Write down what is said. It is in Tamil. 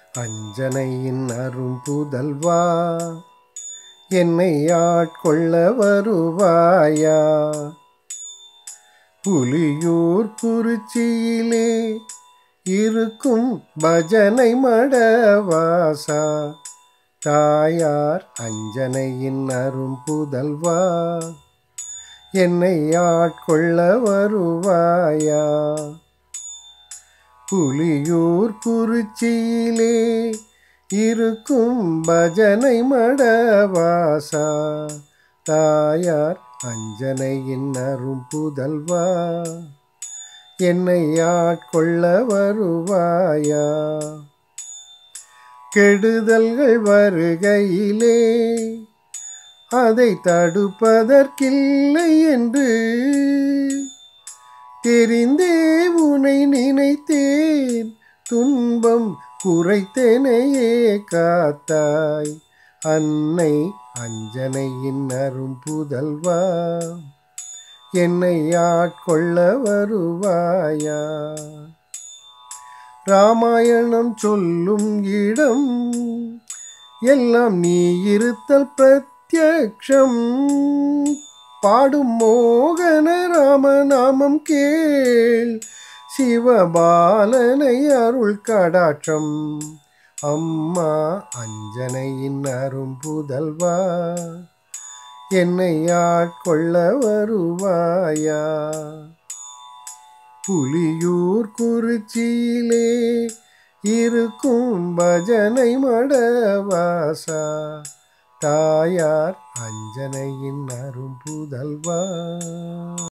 அஞ்சனையின் அரும்புதல்வா என்னை ஆட்கொள்ள வருவாயா புலியூர் குறிச்சியிலே இருக்கும் பஜனை மடவாசா தாயார் அஞ்சனையின் அரும்புதல்வா என்னை ஆட்கொள்ள வருவாயா புலியூர் குறிச்சியிலே இருக்கும் பஜனை மடவாசா தாயார் அஞ்சனையின் அரும்புதல்வா என்னை ஆட்கொள்ள வருவாயா கெடுதல்கள் வருகையிலே அதை தடுப்பதற்கில்லை என்று தெரிந்தே உனை நினைத்தேன் துன்பம் குறைத்தனையே காத்தாய் அன்னை அஞ்சனையின் அரும்புதல்வா என்னை ஆட்கொள்ள வருவாயா ராமாயணம் சொல்லும் இடம் எல்லாம் நீ இருத்தல் பிரத்யக்ஷம் பாடும் மோகன ராமநாமம் கேள் சிவபாலனை அருள் கடாட்சம் அம்மா அஞ்சனையின் அரும்புதல்வா என்னை ஆட்கொள்ள வருவாயா புலியூர் குறிச்சியிலே இருக்கும் பஜனை மடவாசா தாயார் அஞ்சனையின் அரும்புதல்வா